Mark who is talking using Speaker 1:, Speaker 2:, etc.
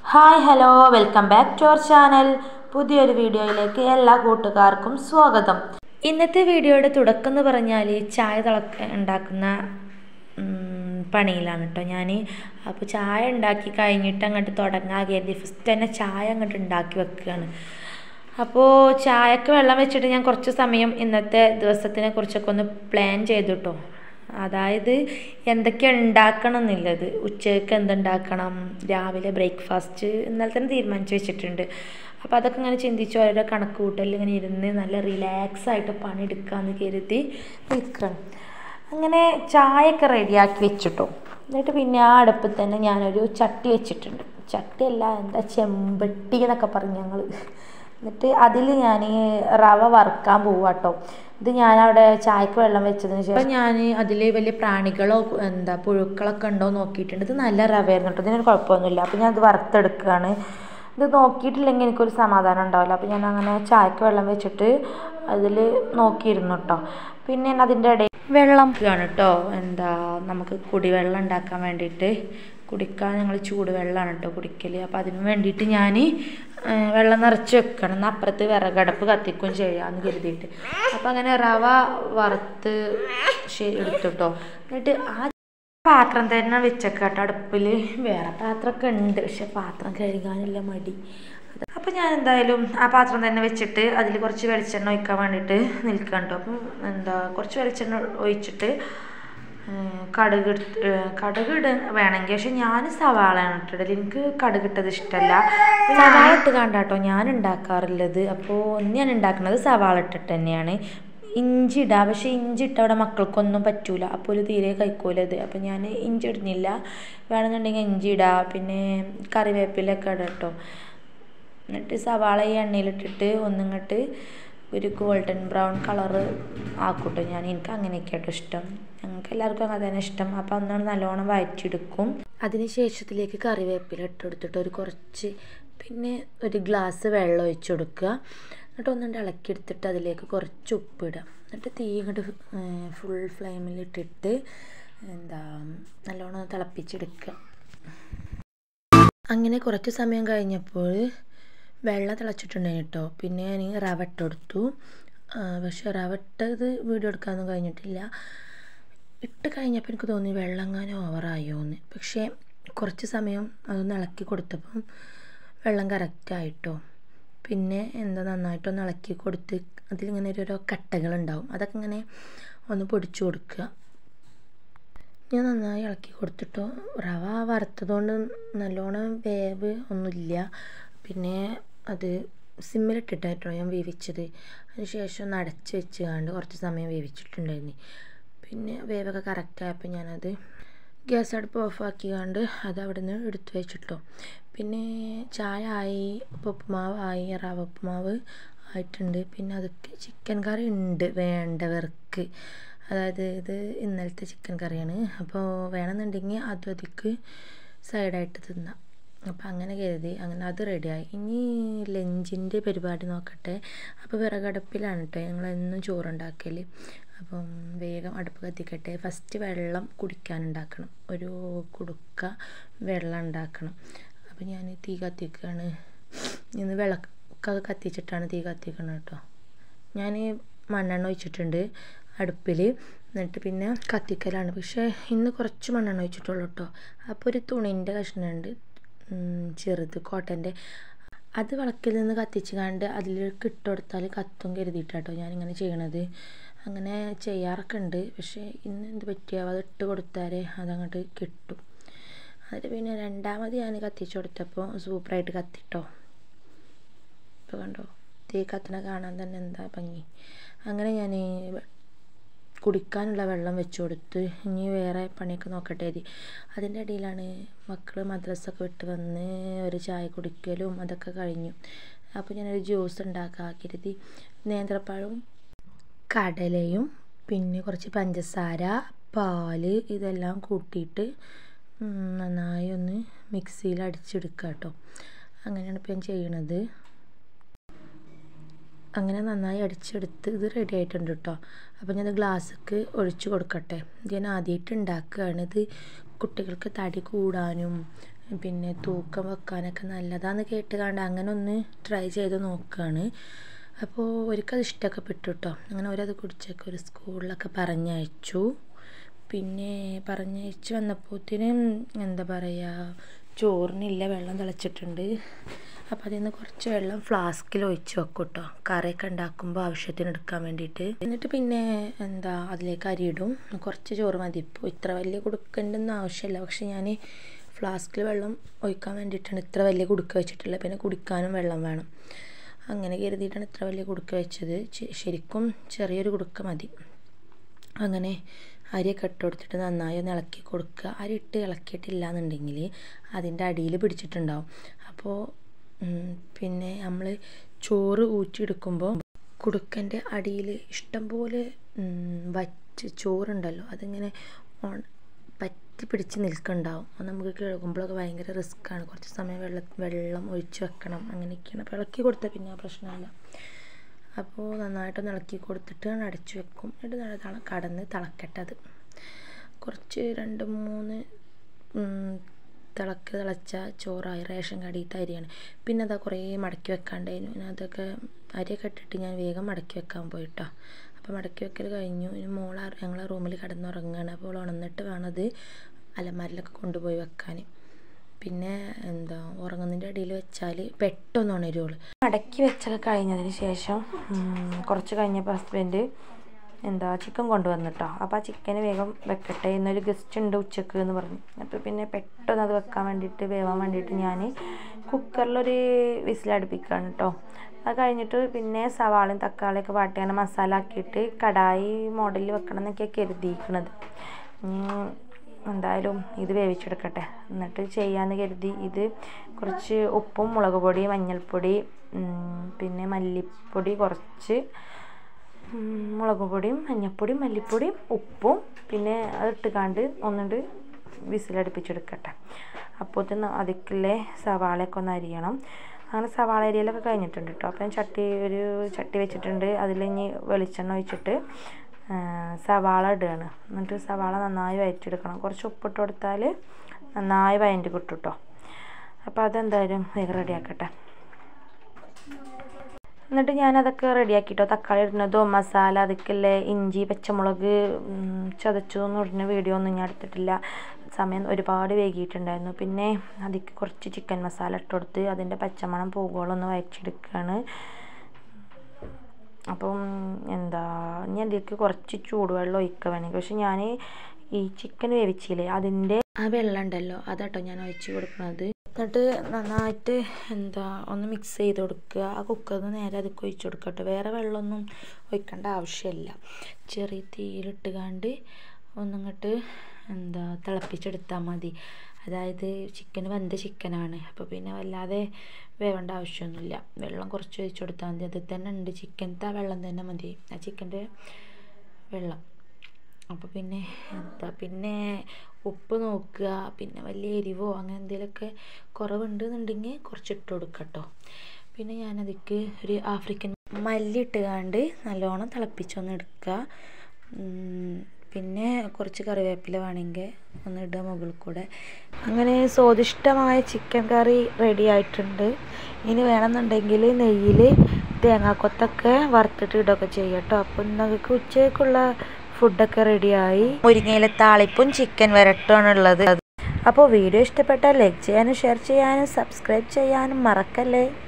Speaker 1: hi hello welcome back to our channel പുതിയൊരു വീഡിയോയിലേക്ക് എല്ലാ കൂട്ടുകാർക്കും സ്വാഗതം ഇന്നത്തെ വീഡിയോയുടെ തുടക്കം എന്ന് പറഞ്ഞാൽ ചായ തിളക്ക ഉണ്ടാക്കുന്ന ഉം, പണിയിലാണ് കേട്ടോ ഞാൻ അപ്പോൾ ചായ ഉണ്ടാക്കി കഴിഞ്ഞിട്ട് അങ്ങോട്ട് തുടങ്ങാൻ കരുതി ഫസ്റ്റ് തന്നെ ചായ അങ്ങോട്ട് ഉണ്ടാക്കി വെക്കുകയാണ് അപ്പോൾ ചായക്ക് വെള്ളം വെച്ചിട്ട് ഞാൻ കുറച്ച് സമയം ഇന്നത്തെ ദിവസത്തിനെ കുറിച്ചൊക്കെ ഒന്ന് പ്ലാൻ ചെയ്തു കേട്ടോ അതായത് എന്തൊക്കെ ഉണ്ടാക്കണം എന്നുള്ളത് ഉച്ചയ്ക്ക് എന്തുണ്ടാക്കണം രാവിലെ ബ്രേക്ക്ഫാസ്റ്റ് ഇന്നലെ തന്നെ തീരുമാനിച്ച് വെച്ചിട്ടുണ്ട് അപ്പോൾ അതൊക്കെ ഇങ്ങനെ ചിന്തിച്ച് ഓരോ കണക്ക് കൂട്ടലിൽ ഇങ്ങനെ ഇരുന്ന് നല്ല റിലാക്സ് ആയിട്ട് പണിയെടുക്കാമെന്ന് കരുതി നിൽക്കണം അങ്ങനെ ചായയൊക്കെ റെഡിയാക്കി വെച്ചിട്ടോ എന്നിട്ട് പിന്നെ ആ അടുപ്പിൽ തന്നെ ഞാനൊരു ചട്ടി വെച്ചിട്ടുണ്ട് ചട്ടിയല്ല എന്താ ചെമ്പട്ടി എന്നൊക്കെ പറഞ്ഞു ഞങ്ങൾ എന്നിട്ട് അതിൽ ഞാൻ റവ വറുക്കാൻ പോവാട്ടോ ഇത് ഞാനവിടെ ചായക്ക് വെള്ളം വെച്ചതിന് ശേഷം ഞാൻ അതിൽ വലിയ പ്രാണികളോ എന്താ പുഴുക്കളൊക്കെ ഉണ്ടോ നോക്കിയിട്ടുണ്ട് ഇത് നല്ല റവയായിരുന്നു കേട്ടോ ഇതിനൊരു കുഴപ്പമൊന്നുമില്ല അപ്പോൾ ഞാൻ ഇത് വറുത്തെടുക്കുകയാണ് ഇത് നോക്കിയിട്ടില്ലെങ്കിൽ എനിക്കൊരു സമാധാനം ഉണ്ടാവില്ല അപ്പോൾ ഞാൻ അങ്ങനെ ചായക്ക് വെള്ളം വെച്ചിട്ട് അതിൽ നോക്കിയിരുന്നു കേട്ടോ പിന്നെ അതിൻ്റെ ഇടയിൽ വെള്ളം ആണ് കേട്ടോ എന്താ നമുക്ക് കുടിവെള്ളം ഉണ്ടാക്കാൻ വേണ്ടിയിട്ട് കുടിക്കാൻ ഞങ്ങൾ ചൂടുവെള്ളമാണ് കേട്ടോ കുടിക്കൽ അപ്പോൾ അതിന് വേണ്ടിയിട്ട് ഞാൻ വെള്ളം നിറച്ച് വെക്കണം എന്നാൽ അപ്പുറത്ത് വിറകടപ്പ് കത്തിക്കുകയും ചെയ്യാമെന്ന് കരുതിയിട്ട് അപ്പോൾ അങ്ങനെ റവ വറുത്ത് ശരി എടുത്തുട്ടോ എന്നിട്ട് ആ പാത്രം തന്നെ വെച്ചേക്കാട്ടോ അടുപ്പിൽ വേറെ പാത്രമൊക്കെ ഉണ്ട് പക്ഷെ പാത്രം കഴുകാനുള്ള മടി അപ്പോൾ ഞാൻ എന്തായാലും ആ പാത്രം തന്നെ വെച്ചിട്ട് അതിൽ കുറച്ച് വെളിച്ചെണ്ണ ഒഴിക്കാൻ വേണ്ടിയിട്ട് നിൽക്കാം കേട്ടോ അപ്പം എന്താ കുറച്ച് വെളിച്ചെണ്ണ ഒഴിച്ചിട്ട് ഏഹ് കടുക് എടുത്ത് ഏഹ് കടുക് ഇട വേണമെങ്കിൽ പക്ഷെ ഞാൻ സവാളയാണ് ഇട്ടിടൽ എനിക്ക് കടുക് ഇട്ടത് ഇഷ്ടമല്ല സവാള ഇട്ട് കണ്ടാട്ടോ ഞാൻ ഉണ്ടാക്കാറുള്ളത് അപ്പോൾ ഒന്ന് ഞാൻ ഉണ്ടാക്കുന്നത് സവാള ഇട്ടിട്ട് തന്നെയാണ് ഇഞ്ചി ഇടാം പക്ഷേ ഇഞ്ചി ഇട്ട അവിടെ മക്കൾക്കൊന്നും പറ്റൂല അപ്പോൾ ഒരു തീരെ കഴിക്കൂല ഇത് അപ്പോൾ ഞാൻ ഇഞ്ചി ഇടുന്നില്ല വേണമെന്നുണ്ടെങ്കിൽ ഇഞ്ചി ഇടാം പിന്നെ കറിവേപ്പിലൊക്കെ ഇടാം കേട്ടോ എന്നിട്ട് സവാള ഈ എണ്ണയിലിട്ടിട്ട് ഒന്നിങ്ങോട്ട് ഒരു ഗോൾഡൻ ബ്രൗൺ കളറ് ആക്കൂട്ടോ ഞാൻ എനിക്ക് അങ്ങനെയൊക്കെ കേട്ടോ ഇഷ്ടം ഞങ്ങൾക്ക് എല്ലാവർക്കും അങ്ങനെ തന്നെ ഇഷ്ടം അപ്പോൾ ഒന്നാണ് നല്ലോണം വഴറ്റിയെടുക്കും അതിന് ശേഷത്തിലേക്ക് കറിവേപ്പില ഇട്ടെടുത്തിട്ട് ഒരു കുറച്ച് പിന്നെ ഒരു ഗ്ലാസ് വെള്ളം ഒഴിച്ച് കൊടുക്കുക എന്നിട്ട് ഒന്നുകൊണ്ട് ഇളക്കിയെടുത്തിട്ട് അതിലേക്ക് കുറച്ച് ഉപ്പിടുക എന്നിട്ട് തീ ഇങ്ങോട്ട് ഫുൾ ഫ്ലെയിമിലിട്ടിട്ട് എന്താ നല്ലോണം തിളപ്പിച്ചെടുക്കുക അങ്ങനെ കുറച്ച് സമയം കഴിഞ്ഞപ്പോൾ വെള്ളം തിളച്ചിട്ടുണ്ടായി കേട്ടോ പിന്നെ ഞാൻ റവ ഇട്ടെടുത്തു ആ, പക്ഷെ റവ ഇട്ടത് വീഡിയോ എടുക്കാനൊന്നും കഴിഞ്ഞിട്ടില്ല ഇട്ട് കഴിഞ്ഞപ്പോൾ എനിക്ക് തോന്നി വെള്ളം എങ്ങാനും ഓവറായോ എന്ന് പക്ഷേ കുറച്ച് സമയം അതൊന്ന് ഇളക്കി കൊടുത്തപ്പം വെള്ളം കറക്റ്റായിട്ടോ പിന്നെ എന്താ നന്നായിട്ടൊന്ന് ഇളക്കി കൊടുത്ത് അതിലിങ്ങനെ ഓരോ കട്ടകളുണ്ടാവും അതൊക്കെ ഇങ്ങനെ ഒന്ന് പൊടിച്ചു കൊടുക്കുക ഞാൻ നന്നായി ഇളക്കി കൊടുത്തിട്ടോ റവ വറുത്തതുകൊണ്ട് നല്ലോണം വേവ് ഒന്നുമില്ല പിന്നെ അത് സിമ്മിലിട്ടിട്ടായിട്ടോ ഞാൻ വേവിച്ചത് അതിന് ശേഷം ഒന്ന് അടച്ച് വെച്ച് കണ്ട് കുറച്ച് സമയം വേവിച്ചിട്ടുണ്ടായിരുന്നു പിന്നെ വേവൊക്കെ കറക്റ്റ് ആയപ്പോൾ ഞാനത് ഗ്യാസ് അടുപ്പ് ഓഫാക്കി കണ്ട് അത് അവിടെ നിന്ന് എടുത്തു വെച്ചിട്ടോ പിന്നെ ചായ ആയി ഇപ്പോൾ ഉപ്പുമാവ് ആയി റവ ഉപ്പുമാവ് ആയിട്ടുണ്ട് പിന്നെ അതൊക്കെ ചിക്കൻ കറി ഉണ്ട് വേണ്ടവർക്ക് അതായത് ഇത് ഇന്നലത്തെ ചിക്കൻ കറിയാണ് അപ്പോൾ വേണമെന്നുണ്ടെങ്കിൽ അതും അതിക്ക് സൈഡായിട്ട് തിന്നാം അപ്പം അങ്ങനെ കരുതി അങ്ങനെ അത് റെഡിയായി ഇനി ലഞ്ചിൻ്റെ പരിപാടി നോക്കട്ടെ അപ്പോൾ വിറകടുപ്പിലാണ് കേട്ടോ ഞങ്ങൾ എന്നും ചോറുണ്ടാക്കൽ അപ്പം വേഗം അടുപ്പ് കത്തിക്കട്ടെ ഫസ്റ്റ് വെള്ളം കുടിക്കാനുണ്ടാക്കണം ഒരു കുടുക്ക വെള്ളം ഉണ്ടാക്കണം അപ്പം ഞാൻ തീ കത്തിക്കുകയാണ് ഇന്ന് വിളക്കൊക്കെ കത്തിച്ചിട്ടാണ് തീ കത്തിക്കണം കേട്ടോ ഞാൻ മണ്ണെണ്ണ ഒഴിച്ചിട്ടുണ്ട് അടുപ്പിൽ എന്നിട്ട് പിന്നെ കത്തിക്കലാണ് പക്ഷേ ഇന്ന് കുറച്ച് മണ്ണെണ്ണ ഒഴിച്ചിട്ടുള്ളൂ കേട്ടോ അപ്പോൾ ഒരു തുണീൻ്റെ കഷ്ണമുണ്ട് ഉം, ചെറുത് കോട്ടൻ്റെ അത് വിളക്കിൽ നിന്ന് കത്തിച്ച് കണ്ട് അതിലേക്ക് ഇട്ട് കൊടുത്താൽ കത്തും കരുതിയിട്ടാട്ടോ ഞാനിങ്ങനെ ചെയ്യണത് അങ്ങനെ ചെയ്യാറൊക്കെ ഉണ്ട് പക്ഷേ ഇന്ന് എന്ത് പറ്റിയാവും അത് ഇട്ട് കൊടുത്താൽ അതങ്ങോട്ട് കിട്ടും അതിൽ പിന്നെ രണ്ടാമത് ഞാൻ കത്തിച്ച് കൊടുത്തപ്പോൾ സൂപ്പറായിട്ട് കത്തിട്ടോ ഇപ്പോൾ കണ്ടോ തീ കത്തണ കാണാൻ തന്നെ എന്താ ഭംഗി അങ്ങനെ ഞാൻ കുടിക്കാനുള്ള വെള്ളം വെച്ച് കൊടുത്ത് ഇനി വേറെ പണിയൊക്കെ നോക്കട്ടെ കരുതി അതിൻ്റെ ഇടയിലാണ് മക്കൾ മദ്രസൊക്കെ വിട്ട് വന്ന് ഒരു ചായ കുടിക്കലും അതൊക്കെ കഴിഞ്ഞു അപ്പോൾ ഞാനൊരു ജ്യൂസ് ഉണ്ടാക്കാൻ കരുതി നേന്ത്രപ്പഴവും കടലയും പിന്നെ കുറച്ച് പഞ്ചസാര പാല് ഇതെല്ലാം കൂട്ടിയിട്ട് ഉം, നന്നായി ഒന്ന് മിക്സിയിൽ അടിച്ചെടുക്കുക കേട്ടോ അങ്ങനെയാണ് ഇപ്പം ഞാൻ ചെയ്യണത് അങ്ങനെ നന്നായി അടിച്ചെടുത്ത് ഇത് റെഡി ആയിട്ടുണ്ട് കേട്ടോ അപ്പോൾ ഞാൻ ഗ്ലാസ്സിക്ക് ഒഴിച്ച് കൊടുക്കട്ടെ ഇത് ഞാൻ ആദ്യമായിട്ട് ഉണ്ടാക്കുകയാണ് ഇത് കുട്ടികൾക്ക് തടി കൂടാനും പിന്നെ തൂക്കം വെക്കാനൊക്കെ നല്ലതാന്ന് കേട്ട് കണ്ട് അങ്ങനെ ഒന്ന് ട്രൈ ചെയ്ത് നോക്കുകയാണ് അപ്പോൾ ഒരിക്കൽ ഇഷ്ടമൊക്കെ പെട്ടു കേട്ടോ അങ്ങനെ ഒരത് കുടിച്ചൊക്കെ ഒരു സ്കൂളിലൊക്കെ പറഞ്ഞയച്ചു പിന്നെ പറഞ്ഞയച്ച് വന്നപ്പോഴത്തേനും എന്താ പറയുക ചോറിനില്ല വെള്ളം തിളച്ചിട്ടുണ്ട് അപ്പോൾ അതിൽ നിന്ന് കുറച്ച് വെള്ളം ഫ്ലാസ്കിൽ ഒഴിച്ച് വെക്കും കേട്ടോ കറിയൊക്കെ ഉണ്ടാക്കുമ്പോൾ ആവശ്യത്തിന് എടുക്കാൻ വേണ്ടിയിട്ട് എന്നിട്ട് പിന്നെ എന്താ അതിലേക്ക് അരി ഇടും കുറച്ച് ചോറ് മതി ഇപ്പോൾ ഇത്ര വലിയ കൊടുക്കേണ്ടെന്ന് ആവശ്യമില്ല പക്ഷെ ഞാൻ ഫ്ലാസ്കിൽ വെള്ളം ഒഴിക്കാൻ വേണ്ടിയിട്ടാണ് ഇത്ര വലിയ കുടുക്ക വെച്ചിട്ടുള്ളത് പിന്നെ കുടിക്കാനും വെള്ളം വേണം അങ്ങനെ കരുതിയിട്ടാണ് ഇത്ര വലിയ കുടുക്ക വെച്ചത് ശരിക്കും ചെറിയൊരു കുടുക്ക മതി അങ്ങനെ അരിയൊക്കെ ഇട്ട് കൊടുത്തിട്ട് നന്നായി ഒന്ന് ഇളക്കി കൊടുക്കുക അരി ഇട്ട് ഇളക്കിയിട്ടില്ല എന്നുണ്ടെങ്കിൽ അതിൻ്റെ അടിയിൽ പിടിച്ചിട്ടുണ്ടാവും അപ്പോൾ പിന്നെ നമ്മൾ ചോറ് ഊറ്റിയെടുക്കുമ്പോൾ കുടുക്കൻ്റെ അടിയിൽ ഇഷ്ടംപോലെ വച്ച് ചോറുണ്ടല്ലോ അതിങ്ങനെ പറ്റി പിടിച്ച് നിൽക്കുന്നുണ്ടാവും അത് നമുക്ക് കിഴകുമ്പോഴൊക്കെ ഭയങ്കര റിസ്ക്കാണ് കുറച്ച് സമയം വെള്ളം വെള്ളം ഒഴിച്ച് വെക്കണം അങ്ങനെയൊക്കെയാണ് അപ്പോൾ ഇളക്കി കൊടുത്താൽ പിന്നെ ആ പ്രശ്നമില്ല അപ്പോൾ നന്നായിട്ടൊന്ന് ഇളക്കി കൊടുത്തിട്ട് അടച്ചു വെക്കും എന്നിട്ട് തള കടന്ന് തിളക്കട്ടെ അത് കുറച്ച് രണ്ട് മൂന്ന് തിളക്ക് തിളച്ച ചോറായി റേഷൻ കടിയിലത്തെ അരിയാണ് പിന്നെ അതാ കുറേ മടക്കി വെക്കാണ്ടായിരുന്നു പിന്നെ അതൊക്കെ അരിയൊക്കെ ഇട്ടിട്ട് ഞാൻ വേഗം മടക്കി വെക്കാൻ പോയിട്ടോ അപ്പോൾ മടക്കി വെക്കൽ കഴിഞ്ഞു ഇനി മോൾ ഞങ്ങളെ റൂമിൽ കിടന്നുറങ്ങുകയാണ് അപ്പോൾ ഉണർന്നിട്ട് വേണത് അലമാരിലൊക്കെ കൊണ്ടുപോയി വെക്കാൻ പിന്നെ എന്താ ഉറങ്ങുന്നതിൻ്റെ ഇടയിൽ വെച്ചാൽ പെട്ടെന്ന് ഉണരുള്ളൂ മടക്കി വെച്ചൊക്കെ കഴിഞ്ഞതിന് ശേഷം കുറച്ച് കഴിഞ്ഞപ്പോൾ ഹസ്ബൻഡ് എന്താ ചിക്കൻ കൊണ്ടുവന്നിട്ടോ അപ്പോൾ ആ ചിക്കന് വേഗം വെക്കട്ടെ എന്നൊരു ഗസ്റ്റ് ഉണ്ട് ഉച്ചക്ക് എന്ന് പറഞ്ഞു അപ്പോൾ പിന്നെ പെട്ടെന്ന് അത് വെക്കാൻ വേണ്ടിയിട്ട് വേവാൻ വേണ്ടിയിട്ട് ഞാൻ കുക്കറിലൊരു വിസിലടുപ്പിക്കുകയാണ് കേട്ടോ അത് കഴിഞ്ഞിട്ട് പിന്നെ സവാളയും തക്കാളിയൊക്കെ വാട്ടിയാണ് മസാല ആക്കിയിട്ട് കടായി മോഡലിൽ വെക്കണം എന്നൊക്കെയാണ് കരുതിയിരിക്കണത് എന്തായാലും ഇത് വേവിച്ചെടുക്കട്ടെ എന്നിട്ട് ചെയ്യാമെന്ന് കരുതി ഇത് കുറച്ച് ഉപ്പും മുളക് പൊടി മഞ്ഞൾപ്പൊടി പിന്നെ മല്ലിപ്പൊടി കുറച്ച് മുളക് പൊടിയും മഞ്ഞൾപ്പൊടിയും മല്ലിപ്പൊടിയും ഉപ്പും പിന്നെ അതിട്ട് കാണ്ട് ഒന്നുകൊണ്ട് വിസിലടുപ്പിച്ചെടുക്കട്ടെ അപ്പോഴത്തേന് അതിക്കുള്ള സവാളയൊക്കെ ഒന്ന് അരിയണം അങ്ങനെ സവാള അരിയലൊക്കെ കഴിഞ്ഞിട്ടുണ്ട് കേട്ടോ അപ്പം ചട്ടി ഒരു ചട്ടി വെച്ചിട്ടുണ്ട് അതിൽ ഇനി വെളിച്ചെണ്ണ ഒഴിച്ചിട്ട് സവാള ഇടുകയാണ് എന്നിട്ട് സവാള നന്നായി വയറ്റിയെടുക്കണം കുറച്ച് ഉപ്പിട്ട് കൊടുത്താൽ നന്നായി വയറ്റി കിട്ടും കേട്ടോ അപ്പോൾ അതെന്തായാലും വേഗം റെഡിയാക്കട്ടെ എന്നിട്ട് ഞാനതൊക്കെ റെഡിയാക്കിട്ടോ തക്കാളി ഇടുന്നതും മസാല അതൊക്കെയല്ലേ ഇഞ്ചി പച്ചമുളക് ചതച്ചതൊന്നും ഇടുന്ന വീഡിയോ ഒന്നും ഞാൻ എടുത്തിട്ടില്ല സമയം ഒരുപാട് വൈകിയിട്ടുണ്ടായിരുന്നു പിന്നെ അതിക്ക് കുറച്ച് ചിക്കൻ മസാല ഇട്ട് കൊടുത്ത് അതിൻ്റെ പച്ചമണം പോകുവോളം ഒന്ന് വയച്ചെടുക്കുകയാണ് അപ്പം എന്താ ഞാൻ ഇതിലേക്ക് കുറച്ച് ചൂടുവെള്ളം ഒഴിക്കുക വേണമെങ്കിൽ പക്ഷെ ഞാൻ ഈ ചിക്കൻ വേവിച്ചില്ലേ അതിൻ്റെ ആ വെള്ളം ഉണ്ടല്ലോ അതാട്ടോ ഞാൻ ഒഴിച്ച് കൊടുക്കുന്നത് എന്നിട്ട് നന്നായിട്ട് എന്താ ഒന്ന് മിക്സ് ചെയ്ത് കൊടുക്കുക ആ കുക്കറിൽ നിന്ന് നേരെ അതിലേക്ക് ഒഴിച്ച് കൊടുക്കട്ടെ വേറെ വെള്ളമൊന്നും ഒഴിക്കേണ്ട ആവശ്യമില്ല ചെറിയ തീയിലിട്ട് കാണ്ട് ഒന്നിങ്ങോട്ട് എന്താ തിളപ്പിച്ചെടുത്താൽ മതി അതായത് ചിക്കൻ വെന്ത ചിക്കനാണ് അപ്പോൾ പിന്നെ വല്ലാതെ വേവേണ്ട ആവശ്യമൊന്നുമില്ല വെള്ളം കുറച്ച് ഒഴിച്ച് കൊടുത്താൽ മതി അതിൽ തന്നെ ഉണ്ട് ചിക്കനത്തെ ആ വെള്ളം തന്നെ മതി ആ ചിക്കൻ്റെ വെള്ളം അപ്പോൾ പിന്നെ എന്താ പിന്നെ ഉപ്പ് നോക്കുക പിന്നെ വലിയ എരിവോ അങ്ങനെ എന്തെങ്കിലുമൊക്കെ കുറവുണ്ട് എന്നുണ്ടെങ്കിൽ കുറച്ച് ഇട്ട് കൊടുക്കുക കേട്ടോ പിന്നെ ഞാനതിക്ക് ഒരു ആഫ്രിക്കൻ മല്ലി ഇട്ടുകാണ്ട് നല്ലോണം തിളപ്പിച്ചൊന്ന് എടുക്കുക പിന്നെ കുറച്ച് കറിവേപ്പില വേണമെങ്കിൽ ഒന്ന് ഇടുക മുകളിൽ കൂടെ അങ്ങനെ സ്വാദിഷ്ടമായ ചിക്കൻ കറി റെഡി ആയിട്ടുണ്ട് ഇനി വേണമെന്നുണ്ടെങ്കിൽ നെയ്യിൽ തേങ്ങാക്കൊത്തൊക്കെ വറുത്തിട്ട് ഇടുകയൊക്കെ ചെയ്യാം കേട്ടോ അപ്പോൾ നിങ്ങൾക്ക് ഉച്ചയ്ക്കുള്ള ഫുഡൊക്കെ റെഡിയായി മുരിങ്ങയിലെ താളിപ്പും ചിക്കൻ വരട്ടുമാണ് ഉള്ളത് അപ്പോൾ വീഡിയോ ഇഷ്ടപ്പെട്ടാൽ ലൈക്ക് ചെയ്യാനും ഷെയർ ചെയ്യാനും സബ്സ്ക്രൈബ് ചെയ്യാനും മറക്കല്ലേ